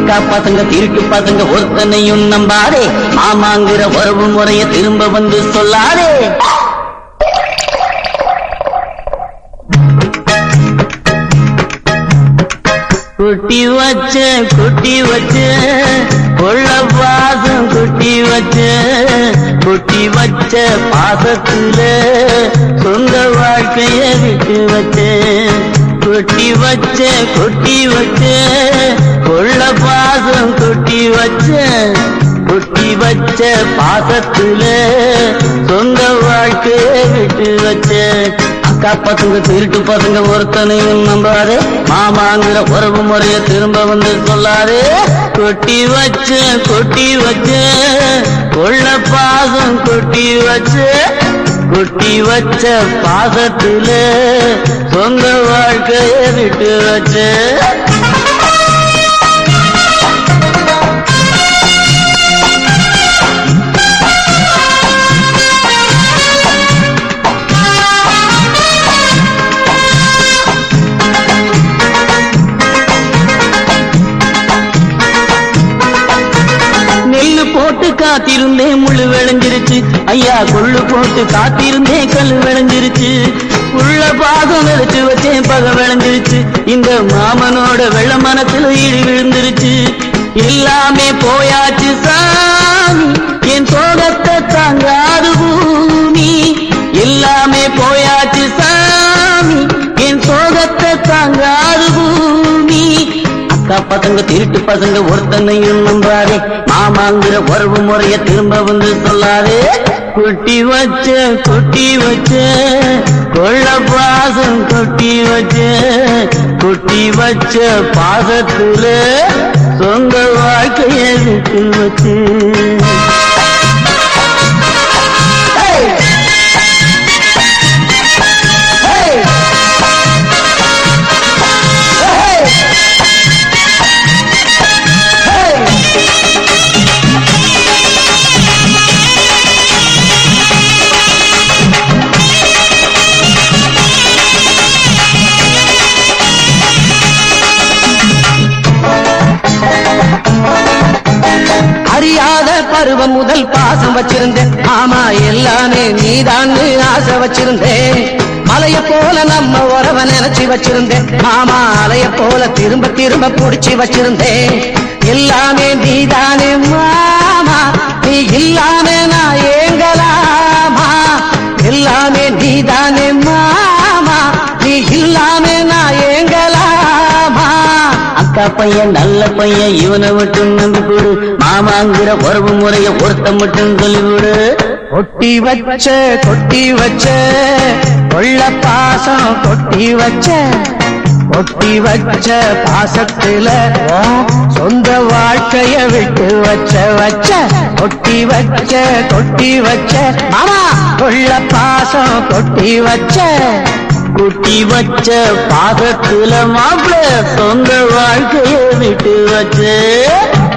அக்கா பசங்க திருட்டு பசங்க ஒருத்தனையும் நம்பாதே மாமாங்கிற உறவு முறைய திரும்ப வந்து சொல்லாதே குட்டி வச்ச குட்டி வச்ச கொள்ள பாசம் குட்டி வச்ச குட்டி வச்ச பாசத்துல சொந்த வாழ்க்கைய விட்டு வச்ச குட்டி வச்ச குட்டி வச்ச கொள்ள பாசம் குட்டி வச்ச குட்டி வச்ச பாசத்துல சொந்த வாழ்க்கைய விட்டு வச்ச அக்கா பசங்க திருட்டு பசங்க ஒருத்தனையும் நம்பாதே மாமாங்கிற உறவு முறைய திரும்ப வந்து சொல்லாதே கொட்டி வச்ச கொட்டி வச்ச கொள்ள பாசம் கொட்டி வச்ச கொட்டி வச்ச பாசத்துல சொந்த வாழ்க்கைய விட்டு வச்ச நெல்லு போட்டு காத்திருந்தேன் முள்ளு விளைஞ்சிருச்சு ஐயா கொள்ளு போட்டு காத்திருந்தேன் கல் விளைஞ்சிருச்சு உள்ள பாகம் விதைச்சு வச்சேன் பக விளைஞ்சிருச்சு இந்த மாமனோட வெள்ள மனத்துல இடி விழுந்துருச்சு எல்லாமே போயாச்சு சாமி என் சோகத்தை தாங்காது பூமி எல்லாமே போயாச்சு சாமி என் சோகத்தை தாங்காது பூமி அக்கா பசங்க திருட்டு பசங்க ஒருத்தனையும் நம்பாதே மாமாங்கிற உறவு முறைய திரும்ப வந்து சொல்லாதே குட்டி வச்ச குட்டி வச்ச கொள்ள பாசம் கொட்டி வச்ச குட்டி வச்ச பாசத்துல சொந்த வாழ்க்கைய விட்டு வச்சு Hey! Hey! Hey! Hey! அறியாத பருவம் முதல் பாசம் வச்சிருந்தேன் ஆமா எல்லாமே நீதான்னு ஆசை வச்சிருந்தேன் மலைய போல நம்ம உறவ நினைச்சு வச்சிருந்தேன் மாமா அலைய போல திரும்ப திரும்ப புடிச்சு வச்சிருந்தேன் எல்லாமே நீதானே மாமா நீ இல்லாம நான் ஏங்கலாமா எல்லாமே நீதானே மாமா நீ இல்லாம நான் ஏங்கலாமா அக்கா பையன் நல்ல பையன் இவனை மட்டும் நம்பி கொடு மாமாங்கிற உறவு முறைய ஒருத்த மட்டும் சொல்லிவிடு கொட்டி வச்ச கொட்டி வச்ச கொள்ள பாசம் கொட்டி வச்ச கொட்டி வச்ச பாசத்துல சொந்த வாழ்க்கைய விட்டு வச்ச வச்ச கொட்டி வச்ச கொட்டி வச்ச மாமா கொள்ள பாசம் கொட்டி வச்ச குட்டி வச்ச பாசத்துல மாப்பிள சொந்த வாழ்க்கைய விட்டு வச்ச